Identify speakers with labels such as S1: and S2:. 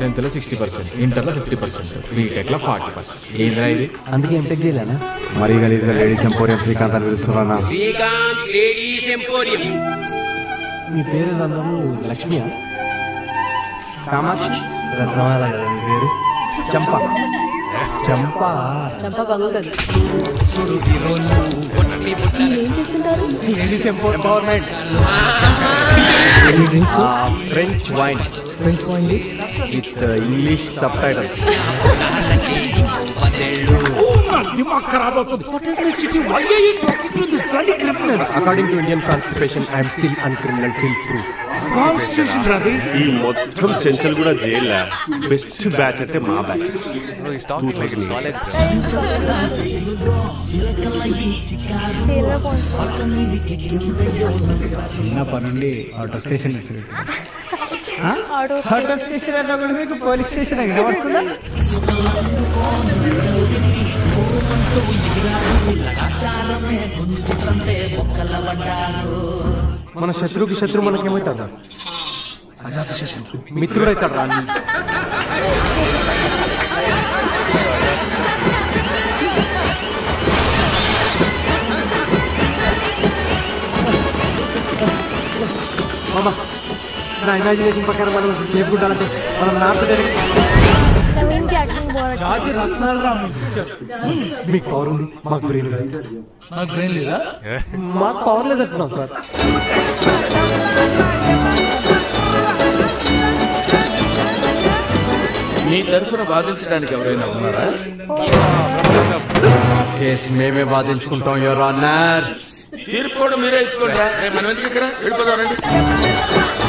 S1: టెన్త్లో sixty percent ఇంటర్లో fifty percent బీటెక్లో ఫార్టీ పర్సెంట్ ఏంద్రా ఇది
S2: అందుకే ఎంటెక్ చేయలేనా
S3: మరీ గలీజ్గా లేడీస్ ఎంపోరియం శ్రీకాంత్ అని పిలుస్తున్నా
S4: శ్రీకాంత్ లేడీస్ ఎంపోరియం
S2: మీ పేరు అందరూ లక్ష్మియా కామాక్షి రత్నమాల కదా మీ పేరు చంప చంప
S5: చంప పగులుతుంది ఏం చేస్తుంటారు
S2: ladies empowerment drinks French wine French wine with English subtitle according to Indian constitution I'm still uncriminal till proof
S6: ఈ మొత్తం చెంచల్ కూడా జైల్లా బెస్ట్ బ్యాచ్ అంటే మా బ్యాచ్
S3: చిన్నప్పటి నుండి ఆటో స్టేషన్
S2: ఆటో స్టేషన్ అన్నా కూడా మీకు పోలీస్ స్టేషన్ వినబడుతుందా మన శత్రువుకి శత్రు మనకేమవుతాడు అజాత శత్రు మిత్రుడైతాడు రా మామ నా ఇమాజినేషన్ ప్రకారం మనం సేఫ్ ఉండాలంటే మనం నార్త్ డైరెక్ట్
S5: నవీన్కి యాక్టింగ్ బాగా
S2: జాతి రత్నాలు రా మీకు పవర్ ఉంది మాకు బ్రెయిన్ ఉంది
S7: నాకు బ్రెయిన్ లేదా
S2: మాకు పవర్ లేదంటున్నాం సార్
S7: మీ తరఫున వాదించడానికి ఎవరైనా ఉన్నారా
S1: కేసు మేమే వాదించుకుంటాం యువర్ ఆనర్
S7: తీర్పు కూడా మీరే ఇచ్చుకోండి రా. రేపు మనం ఎందుకు ఇక్కడ వెళ్ళిపోదాం రండి